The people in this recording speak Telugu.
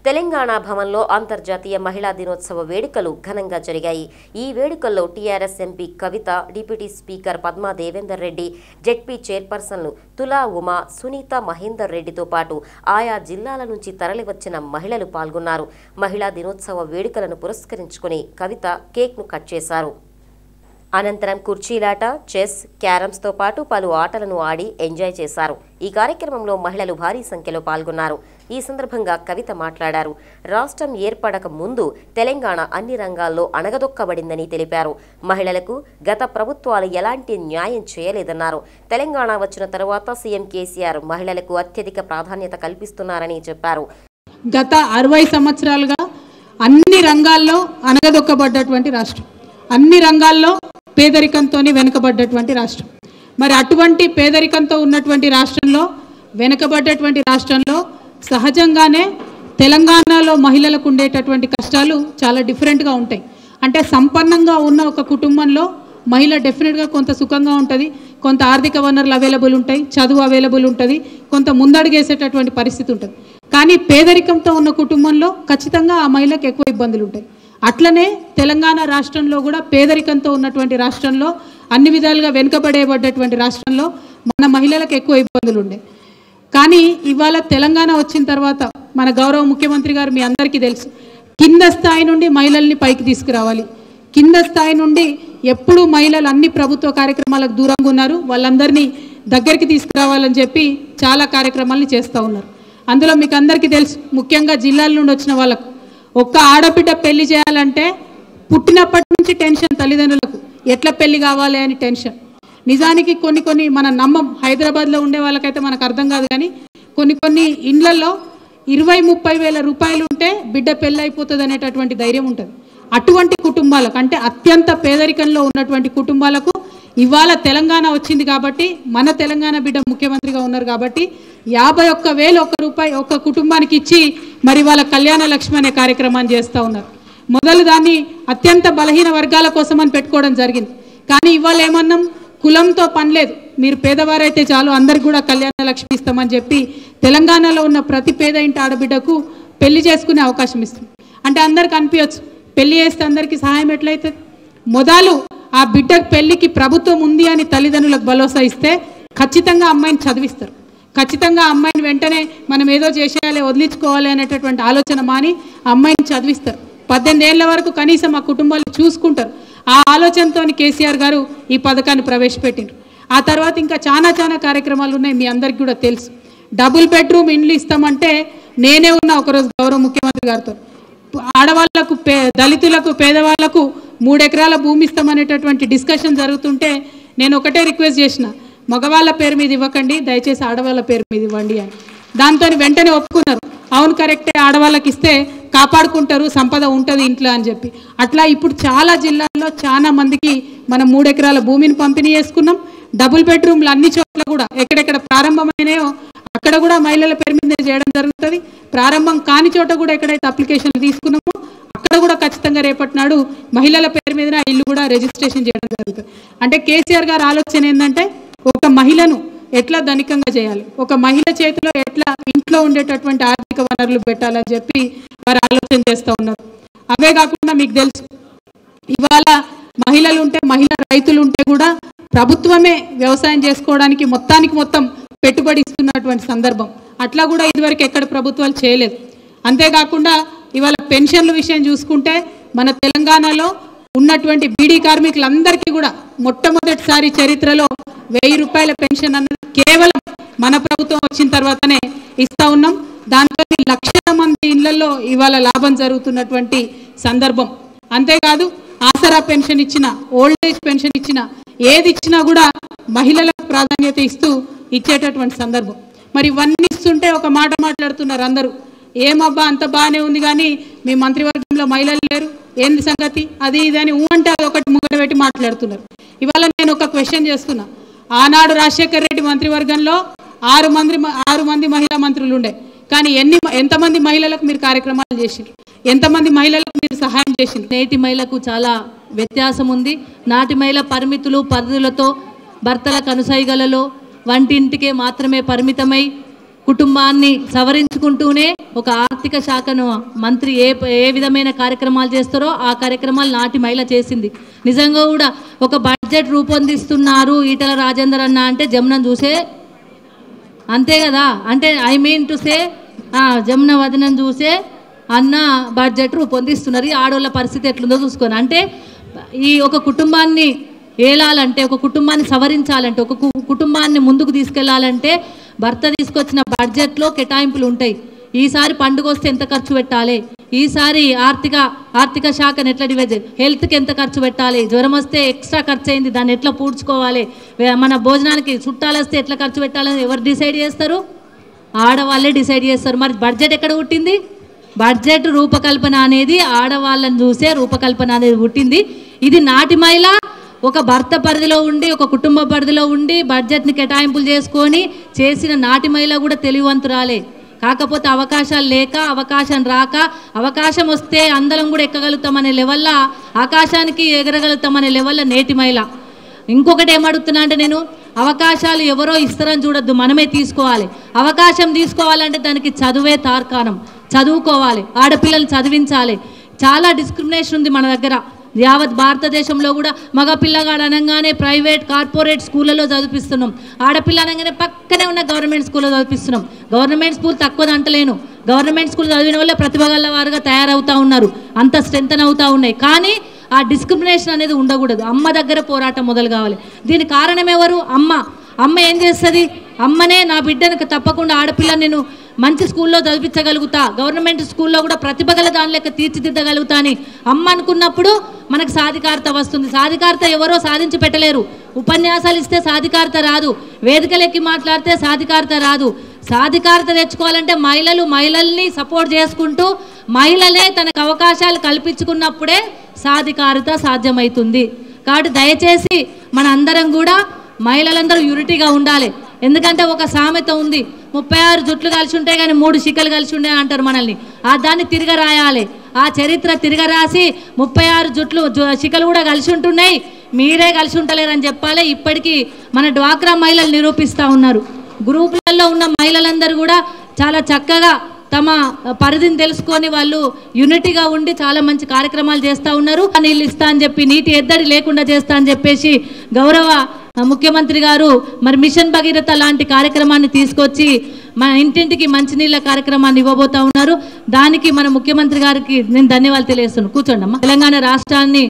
తెలంగాణ భవన్లో అంతర్జాతీయ మహిళా దినోత్సవ వేడుకలు ఘనంగా జరిగాయి ఈ వేడుకల్లో TRS MP Kavitha deputy speaker Padma Devender Reddy ZP చైర్పర్సన్లు తులా ఉమా సునీత మహేందర్ రెడ్డితో పాటు ఆయా జిల్లాల నుంచి తరలివచ్చిన మహిళలు పాల్గొన్నారు మహిళా దినోత్సవ వేడుకలను పురస్కరించుకుని కవిత కేక్ను కట్ చేశారు అనంతరం కుర్చీలాట చెస్ క్యారమ్స్తో పాటు పలు ఆటలను ఆడి ఎంజాయ్ చేశారు ఈ కార్యక్రమంలో మహిళలు భారీ సంఖ్యలో పాల్గొన్నారు ఈ సందర్భంగా కవిత మాట్లాడారు రాష్ట్రం ఏర్పడక ముందు తెలంగాణ అన్ని రంగాల్లో అణగదొక్కబడిందని తెలిపారు మహిళలకు గత ప్రభుత్వాలు ఎలాంటి న్యాయం చేయలేదన్నారు తెలంగాణ వచ్చిన తరువాత సీఎం కేసీఆర్ మహిళలకు అత్యధిక ప్రాధాన్యత కల్పిస్తున్నారని చెప్పారు గత అరవై సంవత్సరాలుగా అన్ని రంగాల్లో అనగదొక్కబడ్డటువంటి రాష్ట్రం అన్ని రంగాల్లో పేదరికంతో వెనుకబడ్డటువంటి రాష్ట్రం మరి అటువంటి పేదరికంతో ఉన్నటువంటి రాష్ట్రంలో వెనుకబడ్డటువంటి రాష్ట్రంలో సహజంగానే తెలంగాణలో మహిళలకు ఉండేటటువంటి కష్టాలు చాలా డిఫరెంట్గా ఉంటాయి అంటే సంపన్నంగా ఉన్న ఒక కుటుంబంలో మహిళ డెఫినెట్గా కొంత సుఖంగా ఉంటుంది కొంత ఆర్థిక వనరులు అవైలబుల్ ఉంటాయి చదువు అవైలబుల్ ఉంటుంది కొంత ముందడుగేసేటటువంటి పరిస్థితి ఉంటుంది కానీ పేదరికంతో ఉన్న కుటుంబంలో ఖచ్చితంగా ఆ మహిళకు ఎక్కువ ఇబ్బందులు ఉంటాయి అట్లనే తెలంగాణ రాష్ట్రంలో కూడా పేదరికంతో ఉన్నటువంటి రాష్ట్రంలో అన్ని విధాలుగా వెనుకబడేబడ్డటువంటి రాష్ట్రంలో మన మహిళలకు ఎక్కువ ఇబ్బందులు ఉండే కానీ ఇవాళ తెలంగాణ వచ్చిన తర్వాత మన గౌరవ ముఖ్యమంత్రి గారు మీ అందరికీ తెలుసు కింద స్థాయి నుండి మహిళల్ని పైకి తీసుకురావాలి కింద స్థాయి నుండి ఎప్పుడు మహిళలు అన్ని ప్రభుత్వ కార్యక్రమాలకు దూరంగా ఉన్నారు వాళ్ళందరినీ దగ్గరికి తీసుకురావాలని చెప్పి చాలా కార్యక్రమాలను చేస్తూ ఉన్నారు అందులో మీకు అందరికీ తెలుసు ముఖ్యంగా జిల్లాల నుండి వచ్చిన వాళ్ళకు ఒక్క ఆడబిడ్డ పెళ్లి చేయాలంటే పుట్టినప్పటి నుంచి టెన్షన్ తల్లిదండ్రులకు ఎట్లా పెళ్లి కావాలి అని టెన్షన్ నిజానికి కొన్ని కొన్ని మన నమ్మం హైదరాబాద్లో ఉండే వాళ్ళకైతే మనకు అర్థం కాదు కానీ కొన్ని కొన్ని ఇండ్లలో ఇరవై ముప్పై వేల రూపాయలు ఉంటే బిడ్డ పెళ్ళి అయిపోతుంది అనేటటువంటి ధైర్యం ఉంటుంది అటువంటి కుటుంబాలకు అంటే అత్యంత పేదరికంలో ఉన్నటువంటి కుటుంబాలకు ఇవాళ తెలంగాణ వచ్చింది కాబట్టి మన తెలంగాణ బిడ్డ ముఖ్యమంత్రిగా ఉన్నారు కాబట్టి యాభై ఒక్క వేలు ఒక్క రూపాయి ఒక్క కుటుంబానికి ఇచ్చి మరి వాళ్ళ కళ్యాణ లక్ష్మి అనే కార్యక్రమాన్ని చేస్తూ ఉన్నారు మొదలు దాన్ని అత్యంత బలహీన వర్గాల కోసం అని పెట్టుకోవడం జరిగింది కానీ ఇవాళ ఏమన్నాం కులంతో పనిలేదు మీరు పేదవారైతే చాలు అందరికి కూడా కళ్యాణ లక్ష్మి ఇస్తామని చెప్పి తెలంగాణలో ఉన్న ప్రతి పేద ఇంటి ఆడబిడ్డకు పెళ్లి చేసుకునే అవకాశం ఇస్తుంది అంటే అందరికి అనిపించచ్చు పెళ్లి చేస్తే అందరికీ సహాయం ఎట్లయితుంది మొదలు ఆ బిడ్డకు పెళ్లికి ప్రభుత్వం ఉంది అని తల్లిదండ్రులకు భరోసా ఇస్తే ఖచ్చితంగా అమ్మాయిని చదివిస్తారు ఖచ్చితంగా అమ్మాయిని వెంటనే మనం ఏదో చేసేయాలి వదిలించుకోవాలి అనేటటువంటి ఆలోచన మాని ఆ అమ్మాయిని చదివిస్తారు పద్దెనిమిది ఏళ్ళ వరకు కనీసం ఆ కుటుంబాలు చూసుకుంటారు ఆ ఆలోచనతో కేసీఆర్ గారు ఈ పథకాన్ని ప్రవేశపెట్టిండ్రు ఆ తర్వాత ఇంకా చాలా చాలా కార్యక్రమాలు ఉన్నాయి మీ అందరికీ కూడా తెలుసు డబుల్ బెడ్రూమ్ ఇండ్లు ఇస్తామంటే నేనే ఉన్నా ఒకరోజు గౌరవ ముఖ్యమంత్రి గారితో ఆడవాళ్లకు పే దళితులకు పేదవాళ్లకు మూడు ఎకరాల భూమి ఇస్తామనేటటువంటి డిస్కషన్ జరుగుతుంటే నేను ఒకటే రిక్వెస్ట్ చేసిన మగవాళ్ళ పేరు మీద ఇవ్వకండి దయచేసి ఆడవాళ్ళ పేరు మీద ఇవ్వండి అని దాంతో వెంటనే ఒప్పుకున్నారు అవును కరెక్టే ఆడవాళ్ళకి ఇస్తే కాపాడుకుంటారు సంపద ఉంటుంది ఇంట్లో అని చెప్పి అట్లా ఇప్పుడు చాలా జిల్లాల్లో చాలా మందికి మనం మూడు ఎకరాల భూమిని పంపిణీ చేసుకున్నాం డబుల్ బెడ్రూమ్లు అన్ని చోట్ల కూడా ఎక్కడెక్కడ ప్రారంభమైనాయో అక్కడ కూడా మహిళల పేరు మీద చేయడం జరుగుతుంది ప్రారంభం కాని చోట కూడా ఎక్కడైతే అప్లికేషన్లు తీసుకున్నామో అక్కడ కూడా ఖచ్చితంగా రేపటి నాడు మహిళల పేరు మీద ఇల్లు కూడా రిజిస్ట్రేషన్ చేయడం జరుగుతుంది అంటే కేసీఆర్ గారి ఆలోచన ఏంటంటే ఒక మహిళను ఎట్లా ధనికంగా చేయాలి ఒక మహిళ చేతిలో ఎట్లా ఇంట్లో ఉండేటటువంటి ఆర్థిక వనరులు పెట్టాలని చెప్పి వారు ఆలోచన చేస్తూ ఉన్నారు అవే కాకుండా మీకు తెలుసు ఇవాళ మహిళలు ఉంటే మహిళా రైతులు ఉంటే కూడా ప్రభుత్వమే వ్యవసాయం చేసుకోవడానికి మొత్తానికి మొత్తం పెట్టుబడి ఇస్తున్నటువంటి సందర్భం అట్లా కూడా ఇదివరకు ఎక్కడ ప్రభుత్వాలు చేయలేదు అంతేకాకుండా ఇవాళ పెన్షన్ల విషయం చూసుకుంటే మన తెలంగాణలో ఉన్నటువంటి బీడీ కార్మికులందరికీ కూడా మొట్టమొదటిసారి చరిత్రలో వెయ్యి రూపాయల పెన్షన్ అన్నది కేవలం మన ప్రభుత్వం వచ్చిన తర్వాతనే ఇస్తా ఉన్నాం దాంతో లక్షల మంది ఇళ్లలో ఇవాళ లాభం జరుగుతున్నటువంటి సందర్భం అంతేకాదు ఆసరా పెన్షన్ ఇచ్చిన ఓల్డ్ ఏజ్ పెన్షన్ ఇచ్చిన ఏది ఇచ్చినా కూడా మహిళలకు ప్రాధాన్యత ఇస్తూ ఇచ్చేటటువంటి సందర్భం మరి ఇవన్నీ ఇస్తుంటే ఒక మాట మాట్లాడుతున్నారు అందరూ ఏమబ్బా అంత బాగానే ఉంది కానీ మీ మంత్రివర్గంలో మహిళలు లేరు ఏంది సంగతి అది ఇది అని ఊ అంటే అది ఒకటి ముంగట పెట్టి మాట్లాడుతున్నారు ఇవాళ నేను ఒక క్వశ్చన్ చేస్తున్నా ఆనాడు రాజశేఖర్ రెడ్డి మంత్రివర్గంలో ఆరు మంది ఆరు మంది మహిళా మంత్రులు ఉండే కానీ ఎన్ని ఎంతమంది మహిళలకు మీరు కార్యక్రమాలు చేసిండ్రు ఎంతమంది మహిళలకు మీరు సహాయం చేసిండ్రు నేటి మహిళకు చాలా వ్యత్యాసం ఉంది నాటి మహిళ పరిమితులు పరిధులతో భర్తల కనుసైగలలో వంటింటికే మాత్రమే పరిమితమై కుటుంబాన్ని సవరించుకుంటూనే ఒక ఆర్థిక శాఖను మంత్రి ఏ ఏ విధమైన కార్యక్రమాలు చేస్తారో ఆ కార్యక్రమాలు నాటి మహిళ చేసింది నిజంగా కూడా ఒక బడ్జెట్ రూపొందిస్తున్నారు ఈటల రాజేందర్ అన్న అంటే జమునను చూసే అంతే కదా అంటే I mean to say Jamuna వదనం చూసే అన్న బడ్జెట్ రూపొందిస్తున్నారు ఈ ఆడోళ్ళ పరిస్థితి ఎట్లుందో చూసుకొని అంటే ఈ ఒక కుటుంబాన్ని ఏలాలంటే ఒక కుటుంబాన్ని సవరించాలంటే ఒక కు- కుటుంబాన్ని ముందుకు తీసుకెళ్లాలంటే భర్త తీసుకొచ్చిన బడ్జెట్లో కేటాయింపులు ఉంటాయి ఈసారి పండుగ వస్తే ఎంత ఖర్చు పెట్టాలి ఈసారి ఆర్థిక ఆర్థిక శాఖను ఎట్లా డివైజ్ హెల్త్కి ఎంత ఖర్చు పెట్టాలి జ్వరం వస్తే ఎక్స్ట్రా ఖర్చు అయింది దాన్ని ఎట్లా పూడ్చుకోవాలి వే- మన భోజనానికి చుట్టాలు వస్తే ఎట్లా ఖర్చు పెట్టాలని ఎవరు డిసైడ్ చేస్తారు ఆడవాళ్ళే డిసైడ్ చేస్తారు మరి బడ్జెట్ ఎక్కడ పుట్టింది బడ్జెట్ రూపకల్పన అనేది ఆడవాళ్ళని చూసే రూపకల్పన అనేది పుట్టింది ఇది నాటి మహిళ ఒక భర్త పరిధిలో ఉండి ఒక కుటుంబ పరిధిలో ఉండి బడ్జెట్ని కేటాయింపులు చేసుకొని చేసిన నాటి మహిళ కూడా తెలివంతురాలే కాకపోతే అవకాశాలు లేక అవకాశం రాక అవకాశం వస్తే అందరం కూడా ఎక్కగలుగుతామనే లెవెల్లో ఆకాశానికి ఎగరగలుగుతామనే లెవెల్లో నేటి మహిళ ఇంకొకటి ఏమడుగుతున్నా అంటే నేను అవకాశాలు ఎవరో ఇస్తారని చూడొద్దు మనమే తీసుకోవాలి అవకాశం తీసుకోవాలంటే దానికి చదువే తార్కాణం చదువుకోవాలి ఆడపిల్లలు చదివించాలి చాలా డిస్క్రిమినేషన్ ఉంది మన దగ్గర యావత్ భారతదేశంలో కూడా మగ పిల్లగాడు అనగానే ప్రైవేట్ కార్పొరేట్ స్కూళ్ళలో చదివిస్తున్నాం ఆడపిల్ల అనగానే పక్కనే ఉన్న గవర్నమెంట్ స్కూల్లో చదివిస్తున్నాం గవర్నమెంట్ స్కూల్ తక్కువది అంటలేను గవర్నమెంట్ స్కూల్ చదివిన వల్ల ప్రతిభ గల వారుగా తయారవుతూ ఉన్నారు అంత స్ట్రెంతన్ అవుతూ ఉన్నాయి కానీ ఆ డిస్క్రిమినేషన్ అనేది ఉండకూడదు అమ్మ దగ్గర పోరాటం మొదలు కావాలి దీని కారణం ఎవరు అమ్మ అమ్మ ఏం చేస్తుంది అమ్మనే నా బిడ్డను తప్పకుండా ఆడపిల్ల నేను మంచి స్కూల్లో చదివించగలుగుతా గవర్నమెంట్ స్కూల్లో కూడా ప్రతిభ గల దాని లెక్క తీర్చిదిద్దగలుగుతా అని అమ్మ అనుకున్నప్పుడు మనకు సాధికారత వస్తుంది సాధికారత ఎవరో సాధించి పెట్టలేరు ఉపన్యాసాలు ఇస్తే సాధికారత రాదు వేదికలెక్కి మాట్లాడితే సాధికారత రాదు సాధికారత తెచ్చుకోవాలంటే మహిళలు మహిళల్ని సపోర్ట్ చేసుకుంటూ మహిళలే తనకు అవకాశాలు కల్పించుకున్నప్పుడే సాధికారత సాధ్యమవుతుంది కాబట్టి దయచేసి మన అందరం కూడా మహిళలందరూ యూనిటీగా ఉండాలి ఎందుకంటే ఒక సామెత ఉంది ముప్పై ఆరు జుట్లు కలిసి ఉంటే కానీ మూడు శిఖలు కలిసి ఉండే అంటారు మనల్ని ఆ దాన్ని తిరగ రాయాలి ఆ చరిత్ర తిరగ రాసి ముప్పై ఆరు జుట్లు జు- శిఖలు కూడా కలిసి ఉంటున్నాయి మీరే కలిసి ఉంటలేరని చెప్పాలి ఇప్పటికీ మన డ్వాక్రా మహిళలు నిరూపిస్తూ ఉన్నారు గ్రూపులలో ఉన్న మహిళలందరూ కూడా చాలా చక్కగా తమ పరిధిని తెలుసుకొని వాళ్ళు యూనిటీగా ఉండి చాలా మంచి కార్యక్రమాలు చేస్తూ ఉన్నారు నీళ్ళు ఇస్తా అని చెప్పి నీటి ఎద్దడి లేకుండా చేస్తా అని చెప్పేసి గౌరవ ముఖ్యమంత్రి గారు మరి మిషన్ భగీరథ లాంటి కార్యక్రమాన్ని తీసుకొచ్చి మన ఇంటింటికి మంచినీళ్ళ కార్యక్రమాన్ని ఇవ్వబోతా ఉన్నారు దానికి మన ముఖ్యమంత్రి గారికి నేను ధన్యవాదాలు తెలియజేస్తున్నాను కూర్చోండి అమ్మా తెలంగాణ రాష్ట్రాన్ని